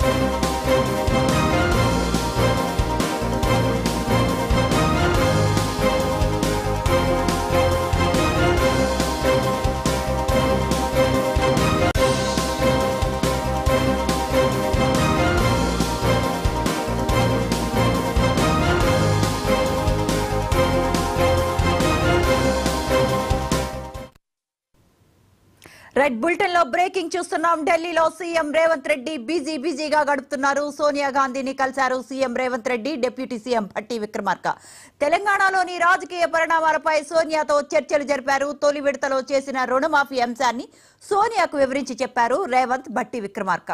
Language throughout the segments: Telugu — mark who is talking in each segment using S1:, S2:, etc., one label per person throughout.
S1: రెడ్ బులెటిన్ లో బ్రేకింగ్ చూస్తున్నాం ఢిల్లీలో సీఎం రేవంత్ రెడ్డి బిజీ బిజీగా గడుపుతున్నారు సోనియా గాంధీని కలిశారు CM Revanth Reddy deputy CM Bhatti Vikramarka తెలంగాణలోని రాజకీయ పరిణామాలపై సోనియాతో చర్చలు జరిపారు తొలి విడతలో చేసిన రుణమాఫీ అంశాన్ని సోనియాకు వివరించి చెప్పారు రేవంత్ భట్టి విక్రమార్క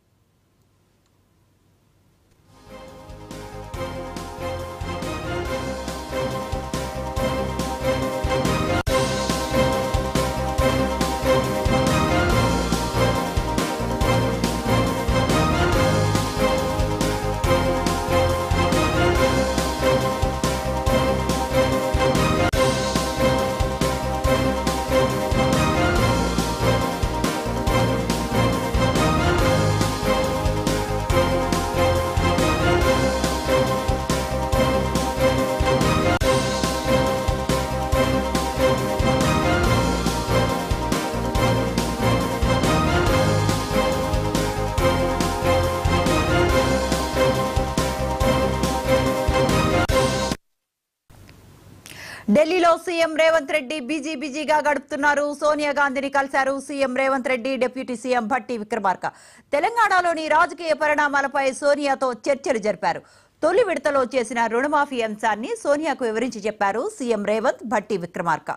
S1: ఢిల్లీలో సీఎం రేవంత్ రెడ్డి బిజీ బిజీగా గడుపుతున్నారు సోనియా గాంధీని కలిశారు CM Revanth Reddy deputy CM Bhatti Vikramarka తెలంగాణలోని రాజకీయ పరిణామాలపై సోనియాతో చర్చలు జరిపారు తొలి విడతలో చేసిన రుణమాఫీ అంశాన్ని సోనియాకు వివరించి చెప్పారు సీఎం రేవంత్ భట్టి విక్రమార్క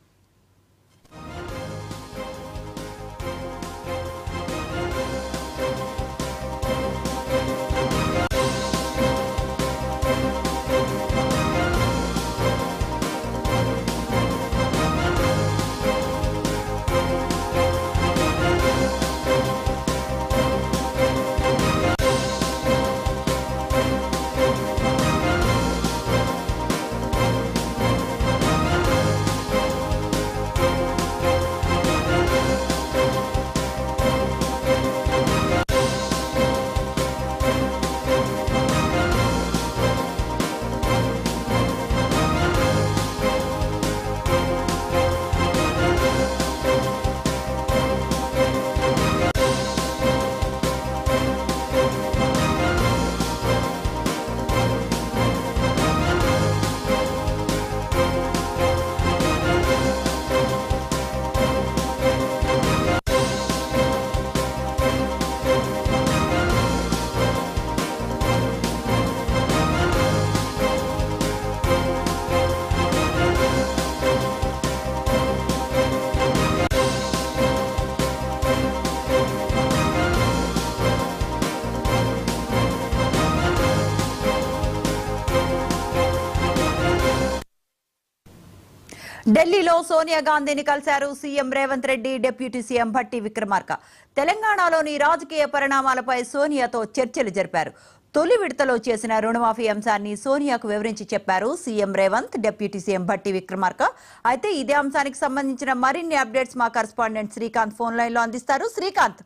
S1: ఢిల్లీలో సోనియా గాంధీని కలిశారు CM Revanth Reddy deputy CM Bhatti Vikramarka తెలంగాణలోని రాజకీయ పరిణామాలపై సోనియాతో చర్చలు జరిపారు తొలి విడతలో చేసిన రుణమాఫీ అంశాన్ని సోనియాకు వివరించి చెప్పారు CM Revanth deputy CM Bhatti Vikramarka అయితే ఇదే అంశానికి సంబంధించిన మరిన్ని అప్డేట్స్ మా కరెస్పాండెంట్ శ్రీకాంత్ ఫోన్ లైన్ లో అందిస్తారు శ్రీకాంత్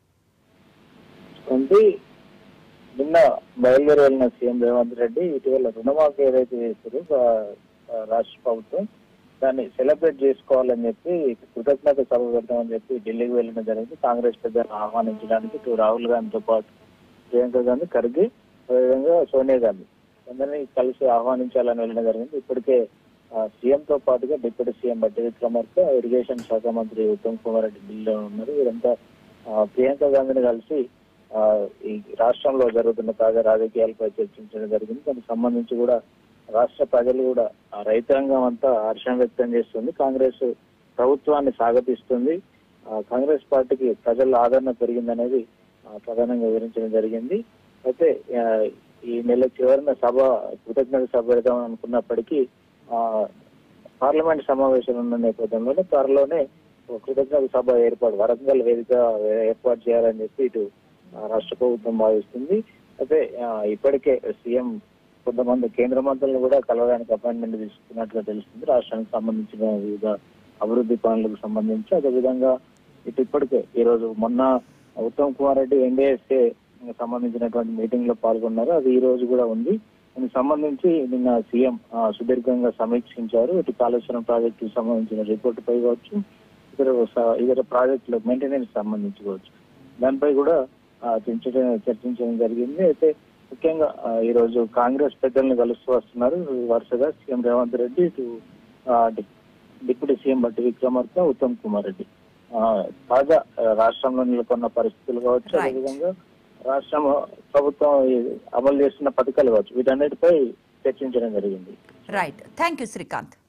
S2: అంటే నిన్న బయలుదేరి వెళ్ళిన సీఎం రేవంత్ రెడ్డి ఇటీవల రుణమాఫీ ఏదైతే చేశారో ఆ- ఆ రాష్ట్ర ప్రభుత్వం దాన్ని సెలబ్రేట్ చేసుకోవాలని చెప్పి కృతజ్ఞత సభ పెడతామని చెప్పి ఢిల్లీకి వెళ్ళడం జరిగింది కాంగ్రెస్ పెద్దలను ఆహ్వానించడానికి ఇటు రాహుల్ గాంధీతో పాటు ప్రియాంక గాంధీ ఖర్గే అదేవిధంగా సోనియా గాంధీ అందరినీ కలిసి ఆహ్వానించాలని వెళ్ళడం జరిగింది ఇప్పటికే సీఎం తో పాటుగా డిప్యూటీ సీఎం బట్టి విక్రమార్క ఇరిగేషన్ శాఖ మంత్రి ఉత్తమ్ కుమార్ రెడ్డి ఢిల్లీలో ఉన్నారు వీరంతా ఆ, ప్రియాంక గాంధీని కలిసి ఆ, ఈ రాష్ట్రంలో జరుగుతున్న తాజా రాజకీయాలపై చర్చించడం జరిగింది దానికి సంబంధించి కూడా రాష్ట్ర ప్రజలు కూడా ఆ రైతాంగం అంతా హర్షం వ్యక్తం చేస్తుంది కాంగ్రెస్ ప్రభుత్వాన్ని స్వాగతిస్తుంది ఆ, కాంగ్రెస్ పార్టీకి ప్రజల ఆదరణ పెరిగిందనేది ఆ, ప్రధానంగా వివరించడం జరిగింది అయితే ఆ, ఈ నెల చివరిన సభ కృతజ్ఞత సభ పెడదాం అనుకున్నప్పటికీ ఆ, పార్లమెంట్ సమావేశాలు ఉన్న నేపథ్యంలోనే త్వరలోనే ఒక కృతజ్ఞత సభ ఏర్పాటు వరంగల్ వేదిక ఏర్పాటు చేయాలని చెప్పి ఇటు ఆ, రాష్ట్ర ప్రభుత్వం భావిస్తుంది అయితే ఆ, ఇప్పటికే సీఎం కొంతమంది కేంద్ర మంత్రులను కూడా కలవడానికి అపాయింట్మెంట్ తీసుకున్నట్లుగా తెలుస్తుంది రాష్ట్రానికి సంబంధించిన వివిధ అభివృద్ధి పనులకు సంబంధించి అదేవిధంగా ఇటు ఇప్పటికే ఈ రోజు మొన్న ఉత్తమ్ కుమార్ రెడ్డి ఎన్డీఎస్ఏ సంబంధించినటువంటి మీటింగ్ లో పాల్గొన్నారు అది ఈ రోజు కూడా ఉంది దీనికి సంబంధించి నిన్న సీఎం ఆ, సుదీర్ఘంగా సమీక్షించారు ఇటు కాళేశ్వరం ప్రాజెక్టు సంబంధించిన రిపోర్టు పై కావచ్చు ఇతర స- ఇతర ప్రాజెక్టుల మెయింటెనెన్స్ సంబంధించి కావచ్చు దానిపై కూడా ఆ, చర్చించడం చర్చించడం జరిగింది అయితే ముఖ్యంగా ఆ, ఈ రోజు కాంగ్రెస్ పెద్దల్ని కలుస్తూ వస్తున్నారు వరుసగా సీఎం రేవంత్ రెడ్డి ఇటు ఆ, డి- డిప్యూటీ సీఎం బట్టి విక్రమార్క ఉత్తమ్ కుమార్ రెడ్డి ఆ, తాజా ఆ, రాష్ట్రంలో నెలకొన్న పరిస్థితులు కావచ్చు
S1: Right.
S2: అదేవిధంగా రాష్ట్రం ప్రభుత్వం ఈ అమలు చేస్తున్న పథకాలు కావచ్చు వీటన్నిటిపై చర్చించడం జరిగింది
S1: రైట్ థ్యాంక్ యూ శ్రీకాంత్